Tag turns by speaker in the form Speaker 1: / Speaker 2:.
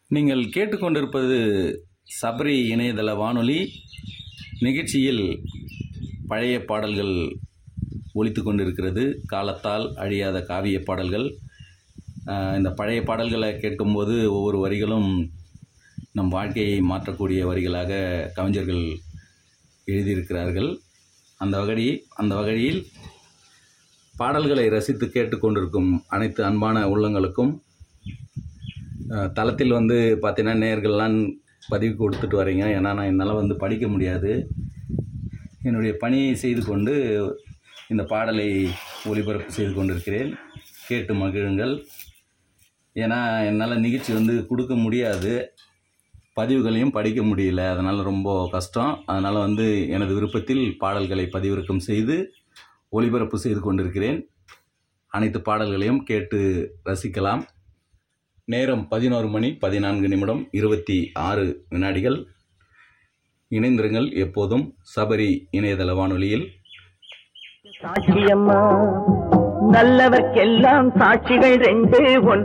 Speaker 1: நீங்கள் கேட்டுக்கொண்டிருப்பது சபரி இணையதள வானொலி நிகழ்ச்சியில் பழைய பாடல்கள் ஒலித்து கொண்டிருக்கிறது காலத்தால் அழியாத காவிய பாடல்கள் ஆஹ் இந்த பழைய பாடல்களை கேட்கும்போது ஒவ்வொரு வரிகளும் நம் வாழ்க்கையை மாற்றக்கூடிய வரிகளாக கவிஞர்கள் எழுதியிருக்கிறார்கள் அந்த வகை அந்த வகையில் பாடல்களை ரசித்து கேட்டுக்கொண்டிருக்கும் அனைத்து அன்பான உள்ளங்களுக்கும் அஹ், தளத்தில் வந்து பார்த்தீங்கன்னா நேர்கள்லாம் பதிவு கொடுத்துட்டு வரீங்க ஏன்னா நான் என்னால் வந்து படிக்க முடியாது என்னுடைய பணியை செய்து கொண்டு இந்த பாடலை ஒளிபரப்பு செய்து கொண்டிருக்கிறேன் கேட்டு மகிழுங்கள் ஏன்னா என்னால் நிகழ்ச்சி வந்து கொடுக்க முடியாது பதிவுகளையும் படிக்க முடியல அதனால் ரொம்ப கஷ்டம் அதனால் வந்து எனது விருப்பத்தில் பாடல்களை பதிவிறக்கம் செய்து ஒளிபரப்பு செய்து கொண்டிருக்கிறேன் அனைத்து பாடல்களையும் கேட்டு ரசிக்கலாம் நேரம் பதினோரு மணி பதினான்கு நிமிடம் இருபத்தி ஆறு வினாடிகள் இணைந்திருங்கள் எப்போதும் சபரி இணையதள வானொலியில்
Speaker 2: சாட்சியம்மா நல்லவர்க்கெல்லாம் சாட்சிகள் ரெண்டு ஒன்று